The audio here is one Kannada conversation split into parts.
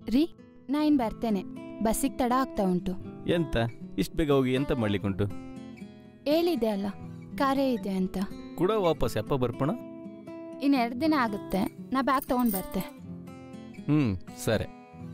ರೀ ನಾ ಇನ್ ಬರ್ತೇನೆ ಬಸ್ಸಿಗೆ ತಡ ಆಗ್ತಾ ಉಂಟು ಎಂತ ಇಷ್ಟು ಬೇಗ ಹೋಗಿ ಎಂತ ಮಾಡ್ಲಿಕ್ಕುಂಟು ಹೇಳಿದೆ ಅಲ್ಲ ಕಾರ್ಯ ಇದೆ ಅಂತ ಕೂಡ ವಾಪಸ್ ಎಪ್ಪ ಬರ್ಪಣ ಇನ್ನು ಎರಡು ದಿನ ಆಗುತ್ತೆ ನಾ ಬ್ಯಾಗ್ ತಗೊಂಡ್ ಬರ್ತೆ ಹ್ಞೂ ಸರಿ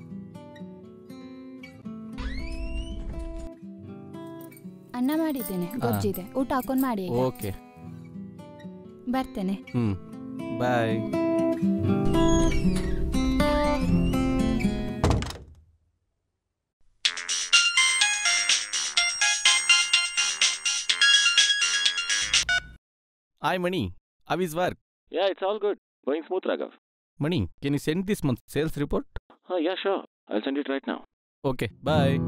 ಅನ್ನ ಮಾಡಿದ್ದೇನೆ ಗೊಜ್ಜಿದೆ ಊಟ ಹಾಕೊಂಡ್ ಮಾಡಿ ಈಗ. ಓಕೆ ಬರ್ತೇನೆ ಹ್ಞೂ ಬಾಯ್ Hi, Mani. How is work? Yeah, it's all good. Going smooth, Raghav. Mani, can you send this month's sales report? Oh, yeah, sure. I'll send it right now. Okay, bye.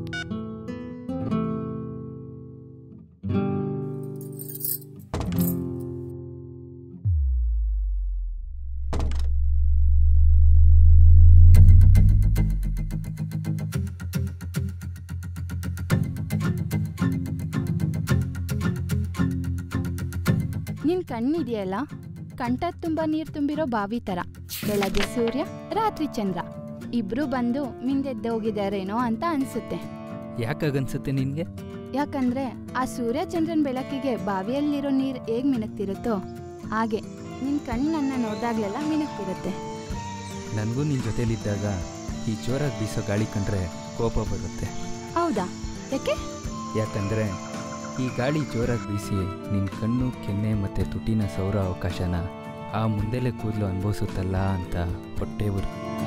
ನಿನ್ ಕಣ್ಣಿದೆಯಲ್ಲ ಕಂಠ ತುಂಬ ನೀರ್ ತುಂಬಿರೋ ಬಾವಿ ತರ ಬೆಳಗ್ಗೆ ಸೂರ್ಯ ರಾತ್ರಿ ಚಂದ್ರ ಇಬ್ರು ಬಂದು ಮಿಂದೆದ್ದೆ ಹೋಗಿದಾರೇನೋ ಅಂತ ಅನ್ಸುತ್ತೆ ಯಾಕಾಗನ್ಸುತ್ತೆ ನಿನ್ಗೆ ಯಾಕಂದ್ರೆ ಆ ಸೂರ್ಯ ಚಂದ್ರನ್ ಬೆಳಕಿಗೆ ಬಾವಿಯಲ್ಲಿರೋ ನೀರ್ ಹೇಗ್ ಮಿನುಗ್ತಿರುತ್ತೋ ಹಾಗೆ ನಿನ್ ಕಣ್ಣು ನನ್ನ ನೋಡ್ದಾಗ್ಲೆಲ್ಲ ಮಿನುಗ್ತಿರುತ್ತೆ ನನಗೂ ನಿನ್ನ ಜೊತೆಲಿದ್ದಾಗ ಈ ಜೋರಾಗಿ ಬೀಸೋ ಗಾಳಿ ಕಂಡ್ರೆ ಕೋಪ ಬರುತ್ತೆ ಹೌದಾ ಯಾಕೆ ಯಾಕಂದರೆ ಈ ಗಾಳಿ ಜೋರಾಗಿ ಬೀಸಿ ನಿನ್ನ ಕಣ್ಣು ಕೆನ್ನೆ ಮತ್ತು ತುಟಿನ ಸೌರ ಅವಕಾಶನ ಆ ಮುಂದೆಲೆ ಕೂದಲು ಅನುಭವಿಸುತ್ತಲ್ಲ ಅಂತ ಹೊಟ್ಟೆ ಉರಿ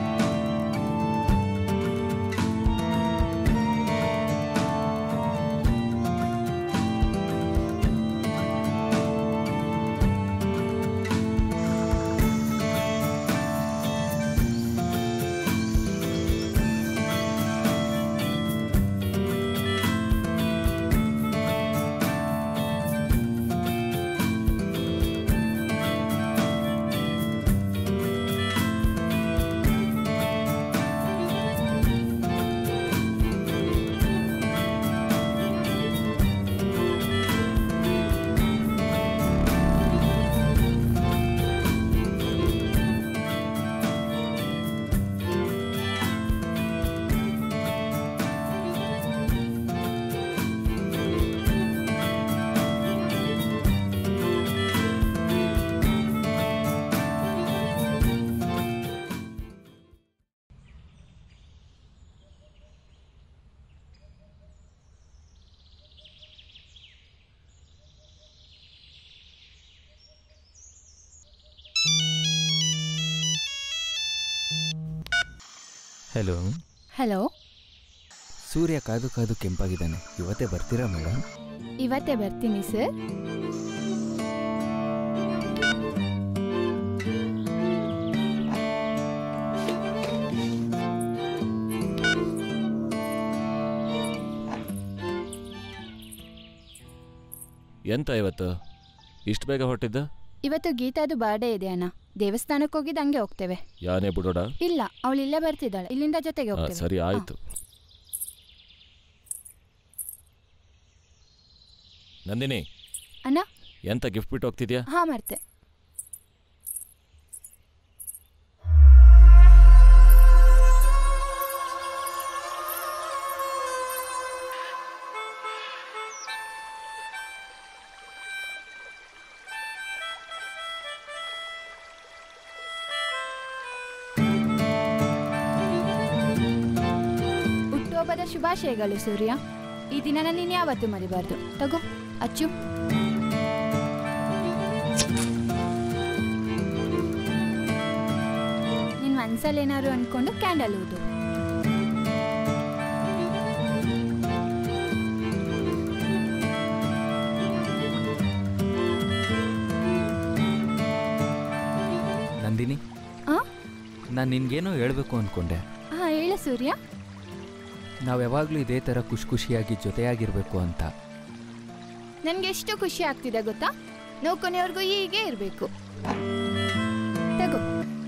ಹಲೋ ಹಲೋ ಸೂರ್ಯ ಕಾದು ಕಾದು ಕೆಂಪಾಗಿದ್ದಾನೆ ಇವತ್ತೇ ಬರ್ತೀರಾ ಮೇಡಮ್ ಇವತ್ತೇ ಬರ್ತೀನಿ ಸರ್ ಎಂತ ಇವತ್ತು ಇಷ್ಟು ಬೇಗ ಹೊರಟಿದ್ದ ಇವತ್ತು ಗೀತಾದು ಬರ್ಡೇ ಇದೆ ಅಣ್ಣ ದೇವಸ್ಥಾನಕ್ಕೆ ಹೋಗಿದ್ದು ಹಂಗೆ ಹೋಗ್ತೇವೆ ಯಾನೇ ಬಿಡೋಡ ಇಲ್ಲ ಅವಳು ಇಲ್ಲೇ ಬರ್ತಿದ್ದಾಳೆ ಇಲ್ಲಿಂದ ಜೊತೆಗೆ ಆ, ಹೋಗ್ತೇವೆ ಸರಿ ಆಯ್ತು ನಂದಿನಿ ಅಣ್ಣ ಎಂತ ಗಿಫ್ಟ್ ಬಿಟ್ಟು ಹೋಗ್ತಿದ್ಯಾ ಹಾ ಮರ್ತೆ ಹುಟ್ಟುಹಬ್ಬದ ಶುಭಾಶಯಗಳು ಸೂರ್ಯ ಈ ದಿನನ ನೀನು ಯಾವತ್ತೂ ಮರಿಬಾರ್ದು ತಗೋ ಅಚ್ಚು ನಿನ್ ಮನ್ಸಲ್ಲಿ ಏನಾದ್ರು ಅನ್ಕೊಂಡು ಕ್ಯಾಂಡಲ್ ಊದು ನಂದಿನಿ ಆ? ನಾನು ನಿನ್ಗೇನೋ ಹೇಳಬೇಕು ಅಂದ್ಕೊಂಡೆ ಹಾ ಹೇಳ ಸೂರ್ಯ ನಾವು ಯಾವಾಗಲೂ ಇದೇ ಥರ ಖುಷಿ ಖುಷಿಯಾಗಿ ಜೊತೆಯಾಗಿರಬೇಕು ಅಂತ ನನ್ಗೆ ಎಷ್ಟು ಖುಷಿ ಆಗ್ತಿದೆ ಗೊತ್ತಾ ನೋವು ಕೊನೆಯವರೆಗೂ ಹೀಗೆ ಇರಬೇಕು ತಗೋ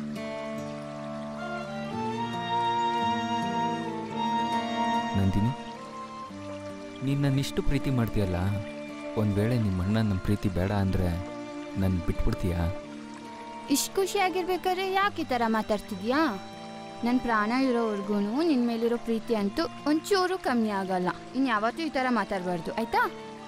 ನಂದಿನಿ ನೀನು ನನ್ನಿಷ್ಟು ಪ್ರೀತಿ ಮಾಡ್ತೀಯಲ್ಲ ಒಂದು ವೇಳೆ ನಿಮ್ಮ ಅಣ್ಣ ನಮ್ಮ ಪ್ರೀತಿ ಬೇಡ ಅಂದರೆ ನನ್ನ ಬಿಟ್ಬಿಡ್ತೀಯಾ ಇಷ್ಟು ಖುಷಿಯಾಗಿರ್ಬೇಕಾದ್ರೆ ಯಾಕೆ ಈ ಥರ ಮಾತಾಡ್ತಿದ್ಯಾ ನನ್ನ ಪ್ರಾಣ ಇರೋವರೆಗೂ ನಿನ್ನ ಮೇಲಿರೋ ಪ್ರೀತಿ ಅಂತೂ ಒಂಚೂರು ಕಮ್ಮಿ ಆಗಲ್ಲ ಇನ್ನು ಯಾವತ್ತೂ ಈ ಥರ ಮಾತಾಡಬಾರ್ದು ಆಯ್ತಾ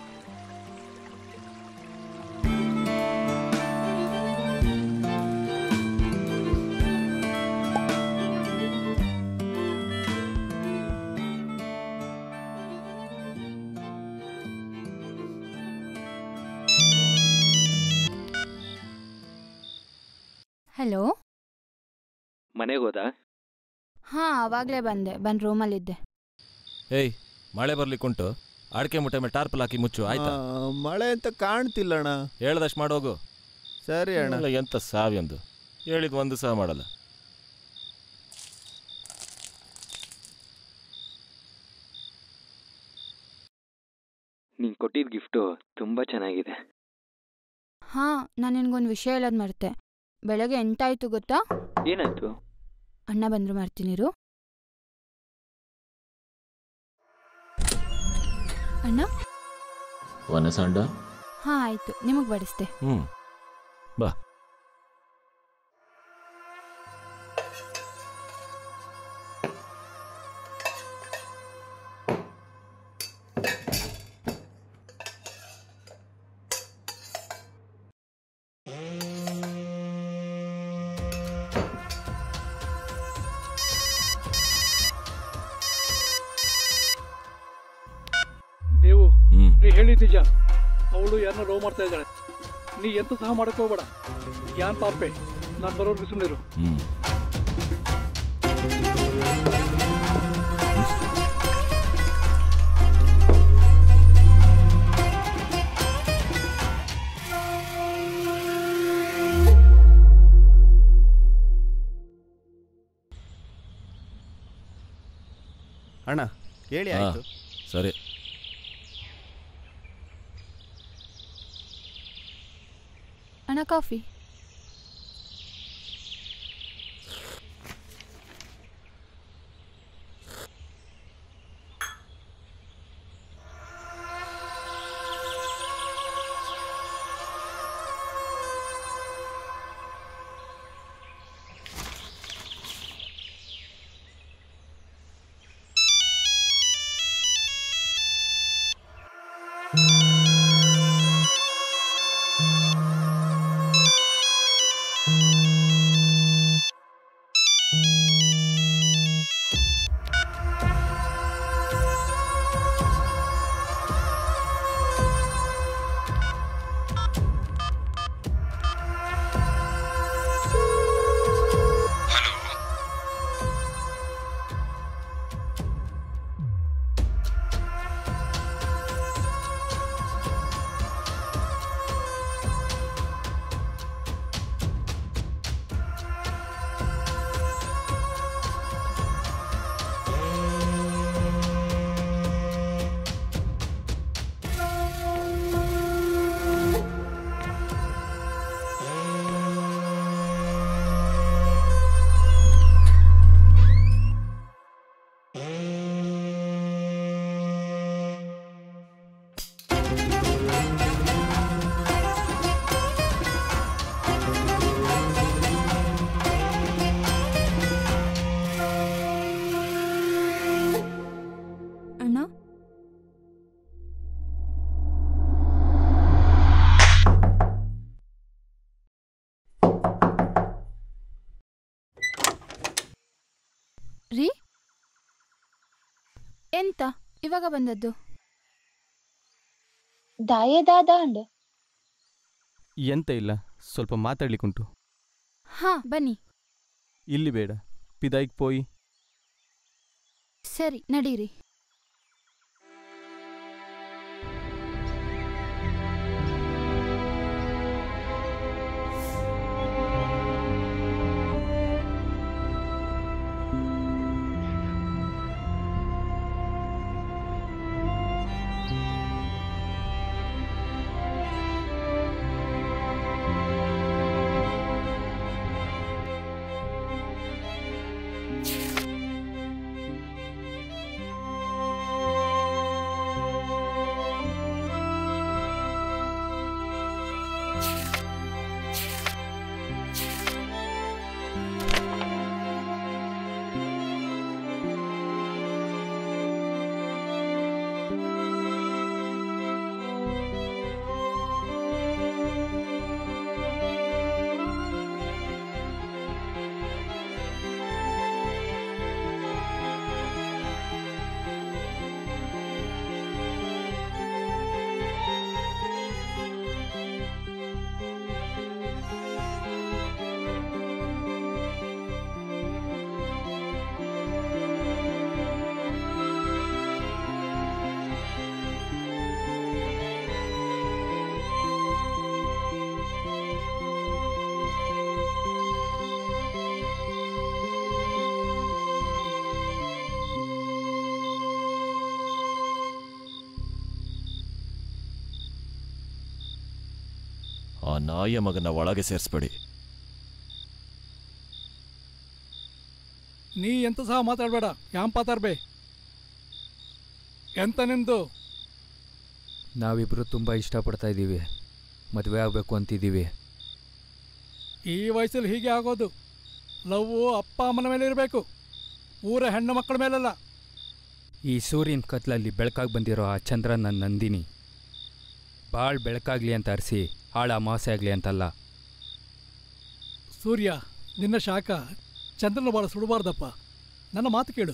ಹಲೋ ಮನೆಗೆ ಹೋದ ಹಾಂ ಆವಾಗಲೇ ಬಂದೆ ಬಂದು ರೂಮಲ್ಲಿದ್ದೆ ಏಯ್ ಮಳೆ ಬರ್ಲಿಕ್ಕುಂಟು ಅಡಿಕೆ ಮುಟ್ಟೆ ಮೇಲೆ ಟಾರ್ಪಲ್ ಹಾಕಿ ಮುಚ್ಚು ಆಯ್ತಾ ಆ, ಮಳೆ ಅಂತ ಕಾಣ್ತಿಲ್ಲ ಅಣ್ಣ ಹೇಳ್ದಷ್ಟು ಮಾಡೋಗು ಸರಿ ಅಣ್ಣ ಇಲ್ಲ, ಎಂತ ಸಾವಿಯೊಂದು ಹೇಳಿದ್ ಒಂದು ಸಹ ಮಾಡಲ್ಲ ನೀನು ಕೊಟ್ಟಿದ್ದ ಗಿಫ್ಟು ತುಂಬ ಚೆನ್ನಾಗಿದೆ ಹಾಂ ನಾನು ನಿನ್ಗೊಂದು ವಿಷಯ ಹೇಳೋದು ಮರ್ತೆ ಬೆಳಗ್ಗೆ ಎಂಟಾಯ್ತು ಗೊತ್ತಾ ಏನಾಯ್ತು ಅಣ್ಣ ಬಂದ್ರು ಮಾಡ್ತೀನಿರು ಅಣ್ಣ ವನಸಂಡ ಹಾಂ ಆಯಿತು ನಿಮಗೆ ಬಡಿಸ್ದೆ ಹ್ಞೂ ಬಾ ದೇವು ಹ್ಞೂ ನೀ ಹೇಳಿದ ನಿಜ ಅವಳು ಯಾರನ್ನ ಲವ್ ಮಾಡ್ತಾ ಇದ್ದಾಳೆ ನೀ ಎಂತ ಸಹ ಮಾಡಕ್ ಹೋಗ್ಬೇಡ ಯಾನ್ ಪಾಪೆ ನಾನು ಬರೋರ್ಗೆ ಸುಮ್ಮನಿರು ಹ್ಞೂ ಅಣ್ಣ ಹೇಳಿ ಹಾ. ಆಯ್ತು ಸರಿ ಅಣ್ಣ ಕಾಫಿ ಅಣ್ಣ ರೀ ಎಂತ ಇವಾಗ ಬಂದದ್ದು ದಾಯದಾದಾಂಡ್ ಎಂತ ಇಲ್ಲ ಸ್ವಲ್ಪ ಮಾತಾಡ್ಲಿಕ್ಕುಂಟು ಹಾ ಬನ್ನಿ ಇಲ್ಲಿ ಬೇಡ ಪಿದಾಯ್ಕ್ ಪೋಯಿ ಸರಿ ನಡೀರಿ ಆ ನಾಯಿಯ ಮಗನ ಒಳಗೆ ಸೇರಿಸ್ಬೇಡಿ ನೀ ಎಂತ ಸಹ ಮಾತಾಡಬೇಡ ಯಾನ್ ಪಾತಾರ್ಬೇ ಎಂತ ನಿಂದು ನಾವಿಬ್ಬರು ತುಂಬ ಇಷ್ಟಪಡ್ತಾ ಇದ್ದೀವಿ ಮದುವೆ ಆಗಬೇಕು ಅಂತಿದ್ದೀವಿ ಈ ವಯಸ್ಸಲ್ಲಿ ಹೀಗೆ ಆಗೋದು ಲವ್ ಅಪ್ಪ ಅಮ್ಮನ ಮೇಲೆ ಇರಬೇಕು ಊರ ಹೆಣ್ಣು ಮಕ್ಕಳ ಮೇಲಲ್ಲ ಈ ಸೂರ್ಯನ ಕತ್ಲಲ್ಲಿ ಬೆಳಕಾಗಿ ಬಂದಿರೋ ಆ ಚಂದ್ರ ನನ್ನ ನಂದಿನಿ ಭಾಳ ಬೆಳಕಾಗ್ಲಿ ಅಂತ ಅರಿಸಿ ಹಾಳ ಅಮಾವಾಸ್ಯೆ ಆಗಲಿ ಅಂತಲ್ಲ ಸೂರ್ಯ ನಿನ್ನ ಶಾಖ ಚಂದ್ರನ ಭಾಳ ಸುಡಬಾರ್ದಪ್ಪ ನನ್ನ ಮಾತು ಕೇಳು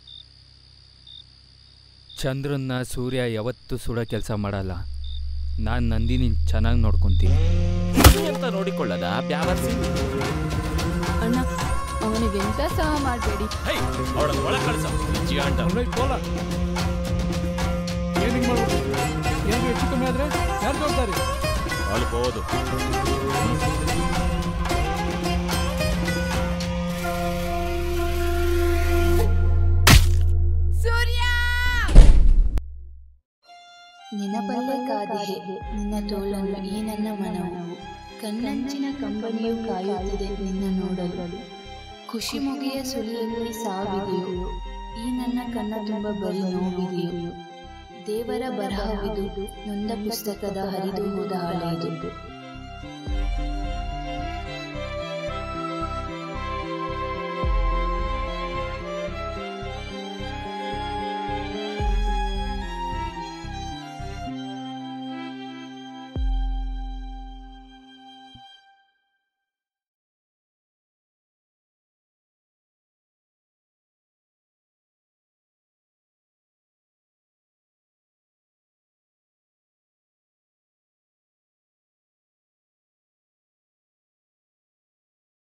ಚಂದ್ರನ್ನ ಸೂರ್ಯ ಯಾವತ್ತೂ ಸುಡೋ ಕೆಲಸ ಮಾಡಲ್ಲ ನಾನು ನಂದಿನಿ ಚೆನ್ನಾಗಿ ನೋಡ್ಕೊತೀನಿ ಅಂತ ನೋಡಿಕೊಳ್ಳದ ಬ್ಯಾವರ್ಸಿ ಅಣ್ಣ ಅವನಿಗೆ ಎಂತ ಸಹ ಮಾಡಬೇಡಿ ಹೇ ಅವಳನ್ನ ಒಳಗೆ ಕಳ್ಸ ಜಿಯಾಂಟ ಒಳ್ಳೆ ಕೋಲ ಏನು ಹಿಂಗೆ ಮಾಡ್ಬೇಕು ಏನು ಹೆಚ್ಚು ಕಮ್ಮಿ ಆದರೆ ಯಾರು ಜವಾಬ್ದಾರಿ ಅಲ್ಬೋದು ನೆನಪಲ್ಲೇ ಕಾದಿದೆ ನಿನ್ನ ತೋಳನ್ನು ಈ ನನ್ನ ಮನವು ಕಣ್ಣಂಚಿನ ಕಂಬನಿಯು ಕಾಯುತ್ತಿದೆ ನಿನ್ನ ನೋಡಲು ಖುಷಿ ಮುಗಿಯ ಸುಳಿಯಲ್ಲಿ ಸಾವಿದೆಯೋ ಈ ನನ್ನ ಕಣ್ಣ ತುಂಬ ಬರೀ ನೋವಿದೆಯೋ ದೇವರ ಬರಹವಿದು ನೊಂದ ಪುಸ್ತಕದ ಹರಿದು ಹೋದ ಹಳೆಯದು